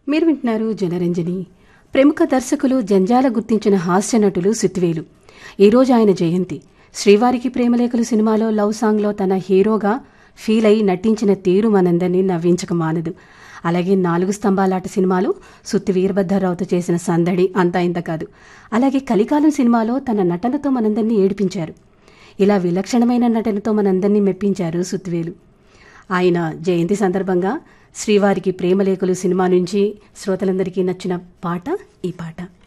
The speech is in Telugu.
మీరు వింటున్నారు జనరంజని ప్రముఖ దర్శకులు జంజాల గుర్తించిన హాస్య నటులు సిత్వేలు ఈరోజు ఆయన జయంతి శ్రీవారికి ప్రేమలేఖలు సినిమాలో లవ్ సాంగ్లో తన హీరోగా ఫీల్ అయి నటించిన తీరు మనందరినీ నవ్వించక మానదు అలాగే నాలుగు స్తంభాలాట సినిమాలో సుత్తి వీరభద్రరావుతో చేసిన సందడి అంతా ఇంత కాదు అలాగే కలికాలం సినిమాలో తన నటనతో మనందరినీ ఏడిపించారు ఇలా విలక్షణమైన నటనతో మనందరినీ మెప్పించారు సుత్వేలు ఆయన జయంతి సందర్భంగా శ్రీవారికి ప్రేమలేఖలు సినిమా నుంచి శ్రోతలందరికీ నచ్చిన పాట ఈ పాట